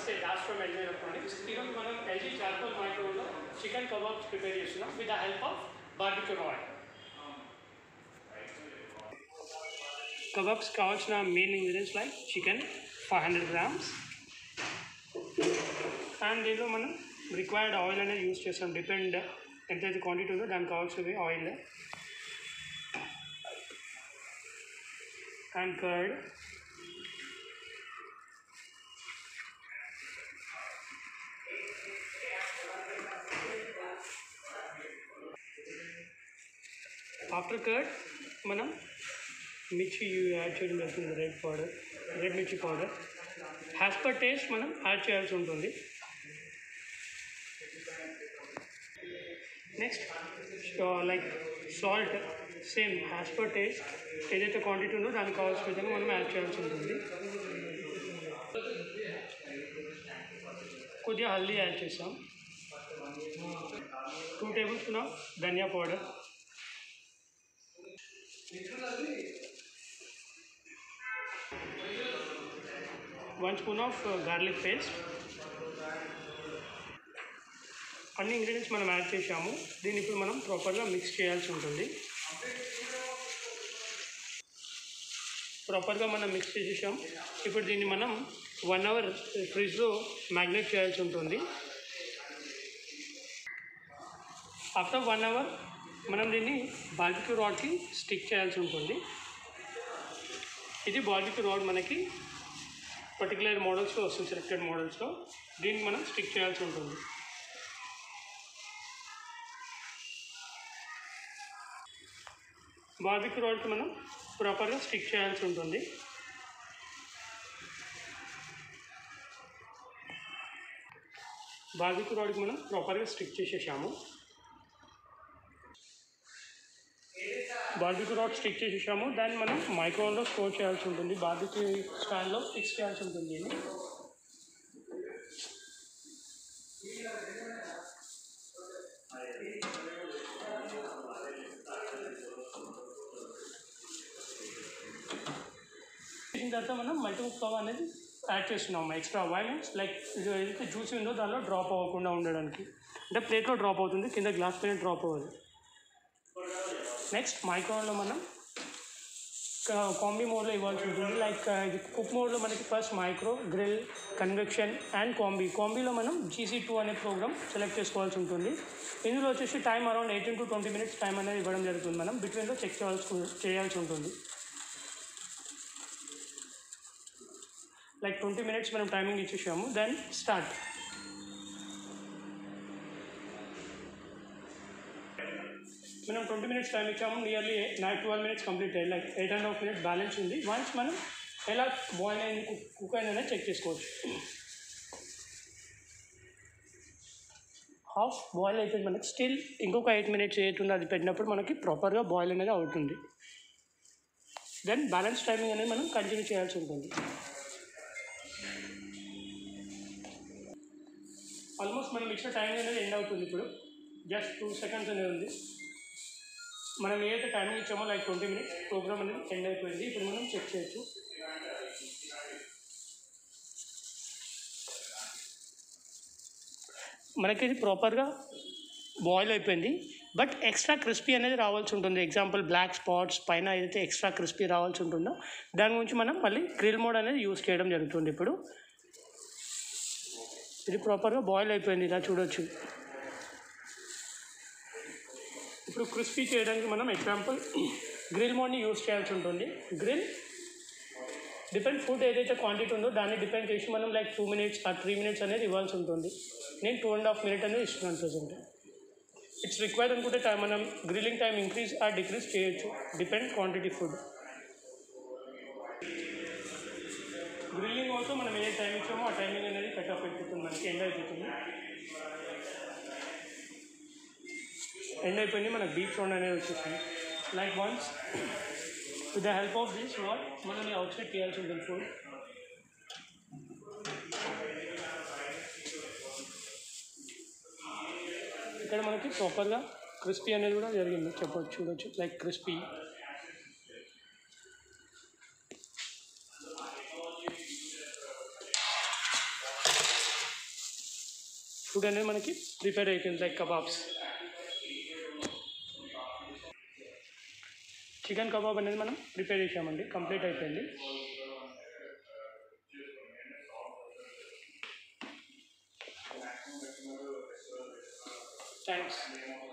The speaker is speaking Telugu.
నమస్తే దాస్ ఫ్రమ్ ఎల్జీ ఎలక్ట్రానిక్స్ ఈరోజు మనం ఎల్జీ చార్కోల్ మైక్రోలో చికెన్ కబాబ్స్ ప్రిపేర్ చేస్తున్నాం with the help of barbecue oil kebabs కావాల్సిన main ingredients like chicken five hundred grams and దీంట్లో మనం రిక్వైర్డ్ ఆయిల్ అనేది యూస్ చేస్తాం డిపెండ్ ఎంతైతే క్వాంటిటీ ఉందో దానికి కావాల్సినవి oil and curd after curd మనం మిర్చి యాడ్ చేయడం జరుగుతుంది red powder red mirchi powder as per taste మనం యాడ్ చేయాల్సి ఉంటుంది next like salt same as per taste ఏదైతే క్వాంటిటీ ఉందో దానికి కావాల్సిన విధంగా మనం యాడ్ చేయాల్సి ఉంటుంది కొద్దిగా హల్దీ యాడ్ చేస్తాం two tablespoon of dhaniya powder one spoon of garlic paste అన్ని ఇంగ్రీడియంట్స్ మనం యాడ్ చేసాము దీన్ని ఇప్పుడు మనం ప్రాపర్గా మిక్స్ చేయాల్సి ఉంటుంది ప్రాపర్గా మనం మిక్స్ చేసేసాం ఇప్పుడు దీన్ని మనం వన్ అవర్ ఫ్రిడ్జ్లో మ్యాగ్నేట్ చేయాల్సి ఉంటుంది ఆఫ్టర్ వన్ అవర్ మనం దీన్ని బార్బిక్యూ రాడ్కి స్టిక్ చేయాల్సి ఉంటుంది ఇది బార్బిక్యూ రాడ్ మనకి పర్టికులర్ మోడల్స్లో వస్తుంది సెలెక్టెడ్ మోడల్స్లో దీన్ని మనం స్టిక్ చేయాల్సి ఉంటుంది బార్బిక్యూ రాడ్కి మనం ప్రాపర్గా స్టిక్ చేయాల్సి ఉంటుంది బార్బిక్యూ రాడ్కి మనం ప్రాపర్గా స్టిక్ చేసేసాము బార్బిక్యూ రాడ్ స్టిక్ చేసేసాము దాన్ని మనం మైక్రోవేవ్లో స్టోర్ చేయాల్సి ఉంటుంది బార్బిక్యూ స్టాండ్లో ఫిక్స్ చేయాల్సి ఉంటుంది దీన్ని చేసిన తర్వాత మనం మల్టీపుల్ పవర్ అనేది యాడ్ చేస్తున్నాం ఎక్స్ట్రా వైలెన్స్ లైక్ ఇది ఏదైతే జ్యూస్ ఉందో దానిలో డ్రాప్ అవ్వకుండా ఉండడానికి అంటే ప్లేట్లో డ్రాప్ అవుతుంది కింద గ్లాస్ పైన డ్రాప్ అవ్వదు నెక్స్ట్ మైక్రోవేవ్లో మనం కాంబీ మోడ్లో ఇవ్వాల్సి ఉంటుంది లైక్ ఇది కుక్ మోడ్లో మనకి first micro grill convection and combi కాంబీలో మనం జీసీ టూ అనే ప్రోగ్రామ్ సెలెక్ట్ చేసుకోవాల్సి ఉంటుంది ఇందులో వచ్చేసి time around eighteen to twenty minutes time అనేది ఇవ్వడం జరుగుతుంది మనం బిట్వీన్లో చెక్ చేయాల్సి చేయాల్సి ఉంటుంది లైక్ ట్వంటీ మినిట్స్ మనం టైమింగ్ ఇచ్చేసాము దెన్ స్టార్ట్ మనం ట్వంటీ మినిట్స్ టైం ఇచ్చాము nearly night twelve minutes complete అయ్యి like eight and half minutes balance ఉంది వన్స్ మనం ఎలా బాయిల్ అయింది కుక్ కుక్ అయిందనే చెక్ చేసుకోవచ్చు హాఫ్ బాయిల్ అయిపోయింది మనకి స్టిల్ ఇంకొక ఎయిట్ మినిట్స్ ఏతుంది అది పెట్టినప్పుడు మనకి ప్రాపర్గా బాయిల్ అనేది అవుతుంది దెన్ బ్యాలెన్స్ టైమింగ్ అనేది మనం కంటిన్యూ చేయాల్సి ఉంటుంది ఆల్మోస్ట్ మనం ఇచ్చిన టైం అనేది ఎండ్ అవుతుంది ఇప్పుడు జస్ట్ టూ సెకండ్స్ అనేది ఉంది మనం ఏదైతే టైమింగ్ ఇచ్చామో లైక్ ట్వంటీ మినిట్స్ ప్రోగ్రామ్ అనేది ఎండ్ అయిపోయింది ఇప్పుడు మనం చెక్ చేయొచ్చు మనకి ఇది ప్రాపర్గా బాయిల్ అయిపోయింది బట్ ఎక్స్ట్రా క్రిస్పీ అనేది రావాల్సి ఉంటుంది ఎగ్జాంపుల్ బ్లాక్ స్పాట్స్ పైన ఏదైతే ఎక్స్ట్రా క్రిస్పీ రావాల్సి ఉంటుందో దాని గురించి మనం మళ్ళీ గ్రిల్ మోడ్ అనేది యూస్ చేయడం జరుగుతుంది ఇప్పుడు ఇది ప్రాపర్గా బాయిల్ అయిపోయింది ఇలా చూడొచ్చు ఇప్పుడు క్రిస్పీ చేయడానికి మనం ఎగ్జాంపుల్ గ్రిల్ మోడ్ని యూస్ చేయాల్సి ఉంటుంది గ్రిల్ డిపెండ్ ఫుడ్ ఏదైతే క్వాంటిటీ ఉందో దాన్ని డిపెండ్ చేసి మనం లైక్ టూ మినిట్స్ ఆ త్రీ మినిట్స్ అనేది ఇవ్వాల్సి ఉంటుంది నేను టూ అండ్ హాఫ్ మినిట్ అనేది ఇస్తున్నాను ప్రజెంట్ ఇట్స్ రిక్వైర్డ్ అనుకుంటే టైం మనం గ్రిల్లింగ్ టైం ఇంక్రీజ్ ఆ డిక్రీజ్ చేయొచ్చు depend quantity food grilling also మనం ఏ టైం ఇచ్చామో ఆ టైమింగ్ అనేది కట్ అయిపోతుంది మనకి ఎండ్ అయిపోతుంది ఎండ్ అయిపోయింది మనకు డీప్ సౌండ్ అనేది వచ్చేసింది like once with the help of this what మనం అవుట్ సైడ్ చేయాల్సి ఉంటుంది ఫుడ్ ఇక్కడ మనకి ప్రాపర్గా క్రిస్పీ అనేది కూడా జరిగింది చెప్పొచ్చు చూడొచ్చు లైక్ క్రిస్పీ ఫుడ్ అనేది మనకి ప్రిపేర్ అయిపోయింది లైక్ కబాబ్స్ చికెన్ కబాబ్ అనేది మనం ప్రిపేర్ చేసామండి కంప్లీట్ అయిపోయింది థ్యాంక్స్